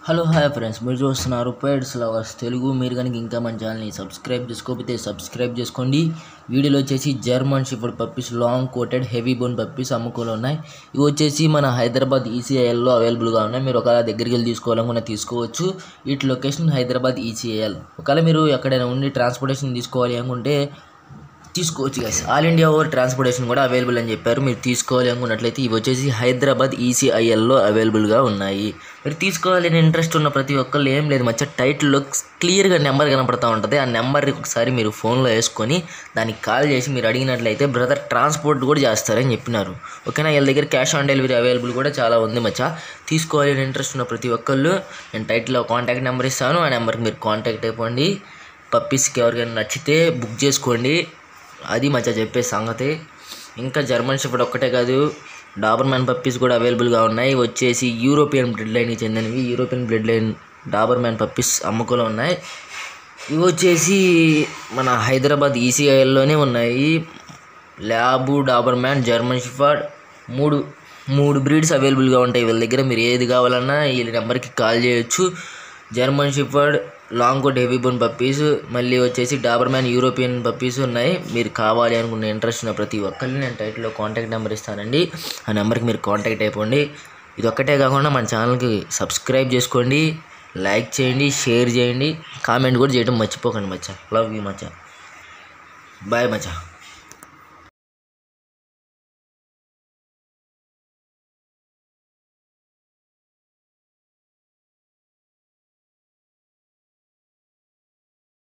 hello hi friends మీరు చూస్తున్నారు పేడ్స్ lovers Telugu మీరు కనుక ఇంకా మన ఛానల్ని సబ్స్క్రైబ్ చేసుకోకపోతే సబ్స్క్రైబ్ చేసుకోండి వీడియోలో వచ్చేసి German shepherd puppies long coated heavy bone puppies అమ్ముకోలు ఉన్నాయి ఇవి వచ్చేసి మన హైదరాబాద్ ఈసీఐఎల్లో అవైలబుల్గా ఉన్నాయి మీరు ఒకవేళ దగ్గరికి వెళ్ళి తీసుకోవాలనుకున్న తీసుకోవచ్చు వీటి లొకేషన్ హైదరాబాద్ ఈసీఐఎల్ ఒకవేళ మీరు ఎక్కడైనా ఉండి ట్రాన్స్పోర్టేషన్ తీసుకోవాలి అనుకుంటే తీసుకోవచ్చు guys all India over transportation కూడా అవైలబుల్ అని చెప్పారు మీరు తీసుకోవాలి అనుకున్నట్లయితే ఇవి వచ్చేసి హైదరాబాద్ ఈసీఐఎల్లో అవైలబుల్గా ఉన్నాయి మీరు తీసుకోవాలి అని ఇంట్రెస్ట్ ఉన్న ప్రతి ఒక్కళ్ళు ఏం లేదు మధ్య టైటిల్లో క్లియర్గా నెంబర్ కనపడతా ఉంటుంది ఆ నెంబర్కి ఒకసారి మీరు ఫోన్లో వేసుకొని దానికి కాల్ చేసి మీరు అడిగినట్లయితే బ్రదర్ ట్రాన్స్పోర్ట్ కూడా చేస్తారని చెప్పినారు ఓకేనా వీళ్ళ దగ్గర క్యాష్ ఆన్ డెలివరీ అవైలబుల్ కూడా చాలా ఉంది మచ్చ తీసుకోవాలి అని ఇంట్రెస్ట్ ఉన్న ప్రతి ఒక్కళ్ళు నేను టైటిల్లో కాంటాక్ట్ నెంబర్ ఇస్తాను ఆ నెంబర్కి మీరు కాంటాక్ట్ అయిపోండి పప్పీస్కి ఎవరికైనా నచ్చితే బుక్ చేసుకోండి అది మచ్చా చెప్పే సంగతి ఇంకా జర్మన్ షెఫర్డ్ ఒక్కటే కాదు డాబర్ మ్యాన్ పప్పీస్ కూడా అవైలబుల్గా ఉన్నాయి ఇవి వచ్చేసి యూరోపియన్ బ్లడ్ లైన్కి చెందినవి European blood line Doberman puppies అమ్ముకోలో ఉన్నాయి ఇవి వచ్చేసి మన హైదరాబాద్ ఈసీఐఎల్లోనే ఉన్నాయి lab Doberman German shepherd మూడు మూడు బ్రీడ్స్ అవైలబుల్గా ఉంటాయి వీళ్ళ దగ్గర మీరు ఏది కావాలన్నా వీళ్ళ నెంబర్కి కాల్ చేయొచ్చు German shepherd long coat heavy bone puppies మళ్ళీ వచ్చేసి డాబర్ మ్యాన్ యూరోపియన్ పప్పీస్ ఉన్నాయి మీరు కావాలి అనుకున్న ఇంట్రెస్ట్ ఉన్న ప్రతి ఒక్కరిని నేను టైటిల్లో కాంటాక్ట్ నెంబర్ ఇస్తానండి ఆ నెంబర్కి మీరు కాంటాక్ట్ అయిపోండి ఇది ఒక్కటే కాకుండా మన ఛానల్కి సబ్స్క్రైబ్ చేసుకోండి లైక్ చేయండి షేర్ చేయండి కామెంట్ కూడా చేయడం మర్చిపోకండి మచ్చా లవ్ యూ మచ్చా బాయ్ మచ్చా